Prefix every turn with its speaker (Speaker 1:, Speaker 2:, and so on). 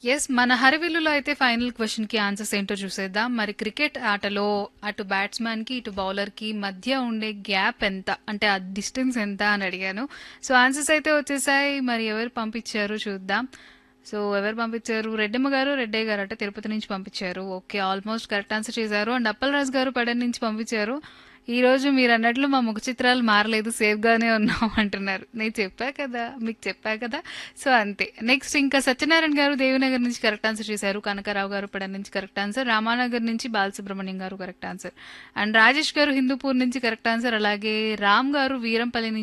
Speaker 1: Yes. మన హరివిల్లులో అయితే final క్వెషన్‌కి answers ఏంటో చూసేద్దాం. మరి క్రికెట్ ఆటలో అటు బ్యాట్స్‌మన్‌కి, ఇటు బౌలర్‌కి మధ్య ఉండే గ్యాప్ ఎంత? అంటే ఆ డిస్టెన్స్ ఎంత అని అడిగాను. సో, ఆన్సర్స్ అయితే వచ్చేసాయి. మరి ఎవరు పంపించారు చూద్దాం. సో, ఎవరు పంపించారు? రెడ్డమ్మ గారు, రెడ్డయ్య గారు అంటే తిరుపతి నుంచి పంపించారు. ఓకే. ఆల్మోస్ట్ కరెక్ట్ ఆన్సర్ చేశారు. అండ్ అప్పలరాజు గారు పెడన్ నుంచి పంపించారు. ఈరోజు మీరన్నట్లు మా ముఖ చిత్రాలు మారలేదు. సేఫ్‌గానే ఉన్నాం అంటున్నారు. నేను చెప్పా కదా! మీకు చెప్పా కదా! సో, అంతే. నెక్స్ట్ ఇంకా సత్యనారాయణ గారు దేవినగర్ నుంచి కరెక్ట్ ఆన్సర్ చేశారు. కనకారావు గారు పెడన్ నుంచి కరెక్ట్ ఆన్సర్. రామానగర్ నుంచి బాలసుబ్రహ్మణ్యం గారు కరెక్ట్ ఆన్సర్. అండ్ రాజేష్ గారు హిందూపూర్ నుంచి కరెక్ట్ ఆన్సర్. అలాగే రామ్ గారు వీరంపల్లి నుంచి